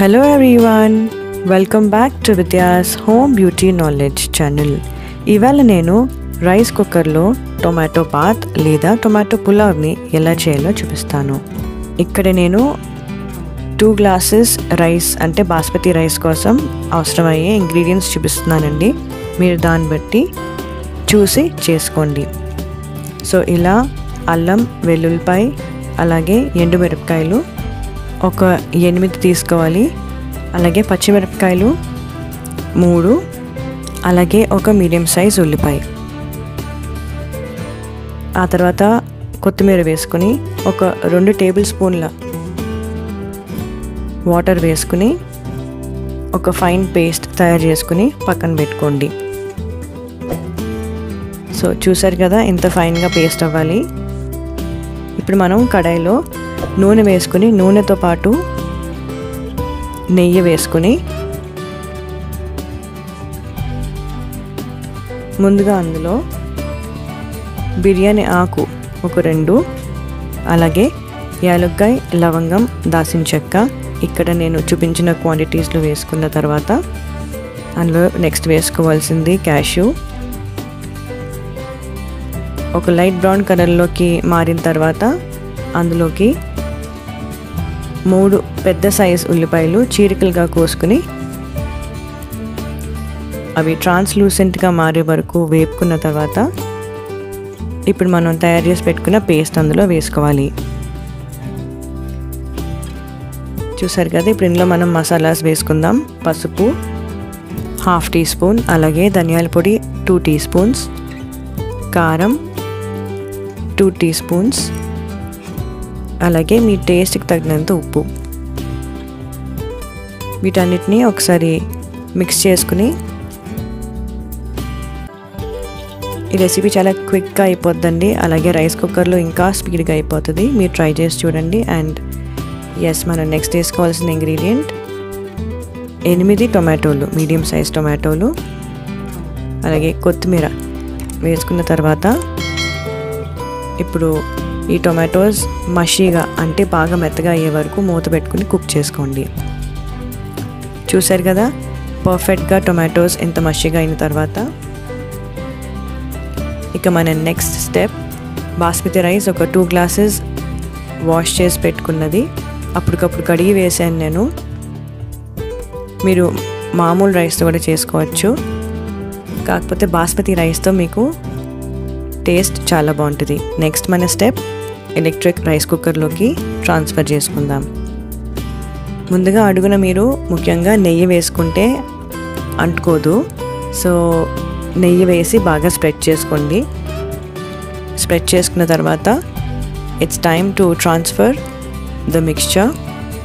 Hello everyone, welcome back to Vidya's home beauty knowledge channel ఇవాళ నేను rice కుక్కర్లో tomato పాత్ లేదా టొమాటో పులావ్ని ఎలా చేయాలో చూపిస్తాను ఇక్కడ నేను టూ గ్లాసెస్ రైస్ అంటే బాస్మతి రైస్ కోసం అవసరమయ్యే ఇంగ్రీడియంట్స్ చూపిస్తున్నానండి మీరు దాన్ని బట్టి చూసి చేసుకోండి సో ఇలా అల్లం వెల్లుల్లిపాయ అలాగే ఎండుమిరపకాయలు ఒక ఎనిమిది తీసుకోవాలి అలాగే పచ్చిమిరపకాయలు మూడు అలాగే ఒక మీడియం సైజ్ ఉల్లిపాయ ఆ తర్వాత కొత్తిమీర వేసుకుని ఒక రెండు టేబుల్ స్పూన్ల వాటర్ వేసుకుని ఒక ఫైన్ పేస్ట్ తయారు చేసుకుని పక్కన పెట్టుకోండి సో చూసారు కదా ఇంత ఫైన్గా పేస్ట్ అవ్వాలి ఇప్పుడు మనం కడాయిలో నూనె వేసుకుని నూనెతో పాటు నెయ్యి వేసుకుని ముందుగా అందులో బిర్యానీ ఆకు ఒక రెండు అలాగే యాలక్కాయ లవంగం దాసిన చెక్క ఇక్కడ నేను చూపించిన క్వాంటిటీస్లో వేసుకున్న తర్వాత అందులో నెక్స్ట్ వేసుకోవాల్సింది క్యాషు ఒక లైట్ బ్రౌన్ కలర్లోకి మారిన తర్వాత అందులోకి మూడు పెద్ద సైజ్ ఉల్లిపాయలు చీరికలుగా కోసుకుని అవి ట్రాన్స్లూసెంట్గా మారే వరకు వేపుకున్న తర్వాత ఇప్పుడు మనం తయారు చేసి పెట్టుకున్న పేస్ట్ అందులో వేసుకోవాలి చూసారు కదా ఇప్పుడు ఇందులో మనం మసాలాస్ వేసుకుందాం పసుపు హాఫ్ టీ స్పూన్ అలాగే ధనియాల పొడి టూ టీ స్పూన్స్ కారం టూ టీ స్పూన్స్ అలాగే మీ టేస్ట్కి తగినంత ఉప్పు వీటన్నిటిని ఒకసారి మిక్స్ చేసుకుని ఈ రెసిపీ చాలా క్విక్గా అయిపోద్దండి అలాగే రైస్ కుక్కర్లో ఇంకా స్పీడ్గా అయిపోతుంది మీరు ట్రై చేసి చూడండి అండ్ ఎస్ మనం నెక్స్ట్ వేసుకోవాల్సిన ఇంగ్రీడియంట్ ఎనిమిది టొమాటోలు మీడియం సైజ్ టొమాటోలు అలాగే కొత్తిమీర వేసుకున్న తర్వాత ఇప్పుడు ఈ టొమాటోస్ మషీగా అంటే బాగా మెత్తగా అయ్యే వరకు మూత పెట్టుకుని కుక్ చేసుకోండి చూసారు కదా పర్ఫెక్ట్గా టొమాటోస్ ఎంత మషీగా అయిన తర్వాత ఇక మన నెక్స్ట్ స్టెప్ బాస్మతి రైస్ ఒక టూ గ్లాసెస్ వాష్ చేసి పెట్టుకున్నది అప్పటికప్పుడు కడిగి వేసాను నేను మీరు మామూలు రైస్తో కూడా చేసుకోవచ్చు కాకపోతే బాస్మతి రైస్తో మీకు టేస్ట్ చాలా బాగుంటుంది నెక్స్ట్ మన స్టెప్ ఎలక్ట్రిక్ రైస్ కుక్కర్లోకి ట్రాన్స్ఫర్ చేసుకుందాం ముందుగా అడుగున మీరు ముఖ్యంగా నెయ్యి వేసుకుంటే అంటుకోదు సో నెయ్యి వేసి బాగా స్ప్రెడ్ చేసుకోండి స్ప్రెడ్ చేసుకున్న తర్వాత it's time to transfer the mixture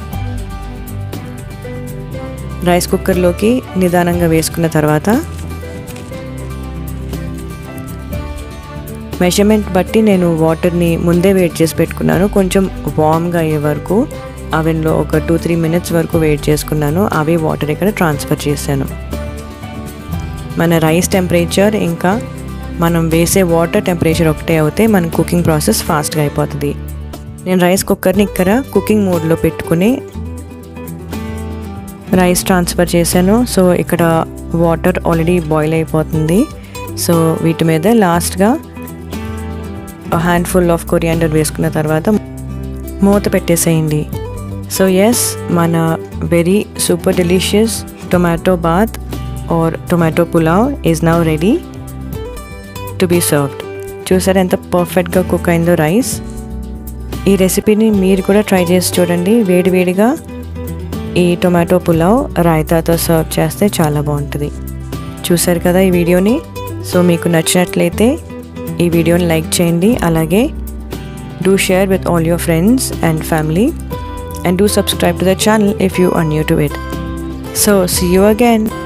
rice కుక్కర్లోకి నిదానంగా వేసుకున్న తర్వాత మెజర్మెంట్ బట్టి నేను వాటర్ని ముందే వెయిట్ చేసి పెట్టుకున్నాను కొంచెం వామ్గా అయ్యే వరకు అవెన్లో ఒక టూ త్రీ మినిట్స్ వరకు వెయిట్ చేసుకున్నాను అవే వాటర్ ఇక్కడ ట్రాన్స్ఫర్ చేశాను మన రైస్ టెంపరేచర్ ఇంకా మనం వేసే వాటర్ టెంపరేచర్ ఒకటే అవుతే మన కుకింగ్ ప్రాసెస్ ఫాస్ట్గా అయిపోతుంది నేను రైస్ కుక్కర్ని ఇక్కడ కుకింగ్ మోడ్లో పెట్టుకుని రైస్ ట్రాన్స్ఫర్ చేశాను సో ఇక్కడ వాటర్ ఆల్రెడీ బాయిల్ అయిపోతుంది సో వీటి మీద లాస్ట్గా హ్యాండ్ఫుల్ ఆఫ్ కొరియాండర్ వేసుకున్న తర్వాత మూత పెట్టేసేయండి సో ఎస్ మన వెరీ సూపర్ డెలిషియస్ టొమాటో బాత్ or tomato pulao is now ready to be served చూసారా ఎంత పర్ఫెక్ట్గా కుక్ అయిందో రైస్ ఈ రెసిపీని మీరు కూడా ట్రై చేసి చూడండి వేడివేడిగా ఈ టొమాటో పులావ్ రాయితాతో సర్వ్ చేస్తే చాలా బాగుంటుంది చూసారు కదా ఈ వీడియోని సో మీకు నచ్చినట్లయితే ఈ వీడియోని లైక్ చేయండి అలాగే do share with all your friends and family and do subscribe to the channel if you are new to it so see you again